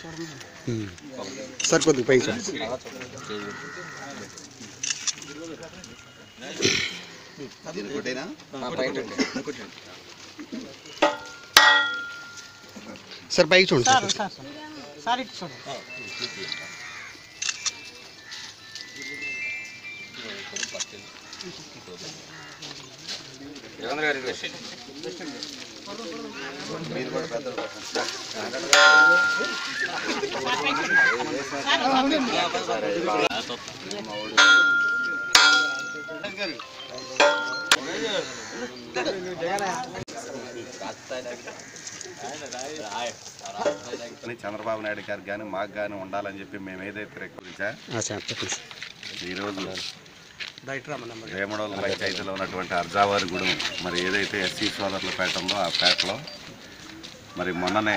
ఉమ్. Sir కొద్దిగా పైకి చూడండి సార్ పైకి చూడండి సార్ సార్ సార్ సార్ ఇటు చూడు అని చంద్రబాబు నాయుడు గారికి కానీ మాకు కానీ ఉండాలని చెప్పి మేము ఏదైతే రిక్వెస్ట్ ఆ, సార్ చెప్పండి సార్ ఈరోజు వేమడోల పంచాయతీలో ఉన్నటువంటి అర్జావారిగూడెం మరి ఏదైతే ఎస్సీ సోదరుల పేట ఉందో ఆ పేటలో మరి మొన్ననే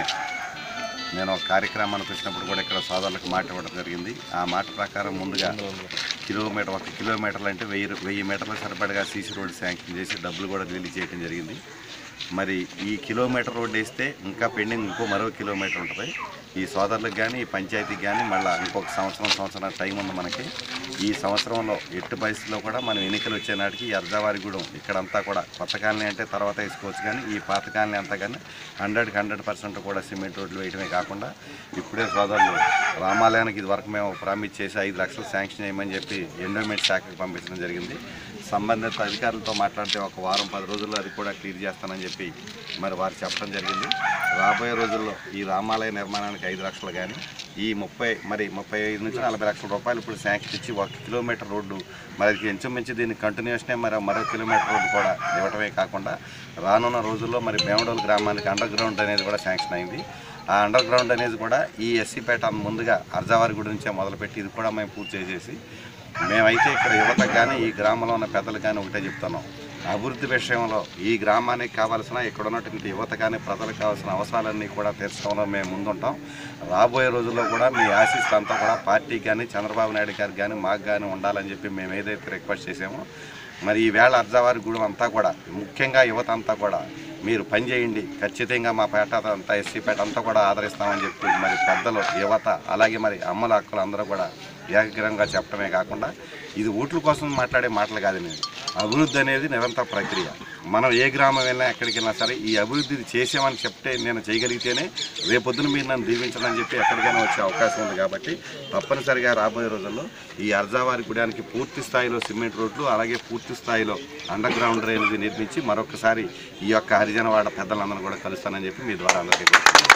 నేను ఒక కార్యక్రమానికి వచ్చినప్పుడు కూడా ఇక్కడ సోదరులకు మాట ఇవ్వడం జరిగింది ఆ మాట ప్రకారం ముందుగా కిలోమీటర్ ఒక కిలోమీటర్లు అంటే వెయ్యి వెయ్యి మీటర్ల సరిపడగా సీసీ రోడ్డు శాంక్షన్ చేసి డబ్బులు కూడా రిలీజ్ చేయడం జరిగింది మరి ఈ కిలోమీటర్ రోడ్డు వేస్తే ఇంకా పెండింగ్ ఇంకో మరో కిలోమీటర్ ఉంటుంది ఈ సోదరులకు కానీ ఈ పంచాయతీకి కానీ మళ్ళీ ఇంకొక సంవత్సరం సంవత్సరం టైం ఉంది మనకి ఈ సంవత్సరంలో ఎట్టి పరిస్థితుల్లో కూడా మనం ఎన్నికలు వచ్చే నాటికి ఈ అర్ధవారిగూడెం ఇక్కడంతా కూడా కొత్త కాలనీ అంటే తర్వాత వేసుకోవచ్చు కానీ ఈ పాత కాలనీ అంతా కానీ హండ్రెడ్కి హండ్రెడ్ పర్సెంట్ కూడా సిమెంట్ రోడ్లు వేయడమే కాకుండా ఇప్పుడే సోదరులు రామాలయానికి ఇది వరకు మేము ప్రామిస్ చేసి ఐదు లక్షలు శాంక్షన్ చేయమని చెప్పి ఎండోమెంట్ శాఖకు పంపించడం జరిగింది సంబంధిత అధికారులతో మాట్లాడితే ఒక వారం పది రోజుల్లో అది కూడా క్లియర్ చేస్తానని చెప్పి మరి వారు చెప్పడం జరిగింది రాబోయే రోజుల్లో ఈ రామాలయ నిర్మాణానికి ఐదు లక్షలు కానీ ఈ ముప్పై మరి ముప్పై ఐదు నుంచి నలభై లక్షల రూపాయలు ఇప్పుడు శాంక్షన్ ఇచ్చి ఒక కిలోమీటర్ రోడ్డు మరి ఇంచుమించు దీన్ని కంటిన్యూషనే మరి మరో కిలోమీటర్ రోడ్డు కూడా ఇవ్వటమే కాకుండా రానున్న రోజుల్లో మరి బేమడోలు గ్రామానికి అండర్ గ్రౌండ్ అనేది కూడా శాంక్షన్ అయింది ఆ అండర్ గ్రౌండ్ అనేది కూడా ఈ ఎస్సీపేట ముందుగా అర్జావారి గుడి నుంచే మొదలుపెట్టి ఇది కూడా మేము పూర్తి చేసేసి మేమైతే ఇక్కడ యువతకు కానీ ఈ గ్రామంలో ఉన్న పెద్దలు కానీ ఒకటే చెప్తున్నాం అభివృద్ధి విషయంలో ఈ గ్రామానికి కావాల్సిన ఇక్కడ ఉన్నటువంటి యువత కానీ ప్రజలకు కావాల్సిన అవసరాలన్నీ కూడా తీర్చడంలో మేము ముందుంటాం రాబోయే రోజుల్లో కూడా మీ ఆశీస్సులు అంతా కూడా పార్టీకి కానీ చంద్రబాబు నాయుడు గారికి కానీ మాకు కానీ ఉండాలని చెప్పి మేము ఏదైతే రిక్వెస్ట్ చేసామో మరి ఈ వేళ అర్జావారి గూడెం అంతా కూడా ముఖ్యంగా యువత అంతా కూడా మీరు పని చేయండి ఖచ్చితంగా మా పేట అంతా ఎస్సీ పేట అంతా కూడా ఆదరిస్తామని చెప్పి మరి పెద్దలు యువత అలాగే మరి అమ్మల అక్కలు అందరూ కూడా ఏకగ్రంగా చెప్పడమే కాకుండా ఇది ఓట్ల కోసం మాట్లాడే మాటలు కాదు నేను అభివృద్ధి అనేది నిరంతర ప్రక్రియ మనం ఏ గ్రామం వెళ్ళినా ఎక్కడికి వెళ్ళినా సరే ఈ అభివృద్ధి చేసామని చెప్తే నేను చేయగలిగితేనే రేపొద్దున మీరు నన్ను దీవించడని చెప్పి ఎక్కడికైనా వచ్చే అవకాశం ఉంది కాబట్టి తప్పనిసరిగా రాబోయే రోజుల్లో ఈ అర్జావారి గుడానికి పూర్తి స్థాయిలో సిమెంట్ రోడ్లు అలాగే పూర్తి స్థాయిలో అండర్ గ్రౌండ్ డ్రైనేజీ నిర్మించి మరొకసారి ఈ యొక్క హరిజనవాడ పెద్దలందరూ కూడా కలుస్తానని చెప్పి మీ ద్వారా అందరికీ కోరుతున్నాను.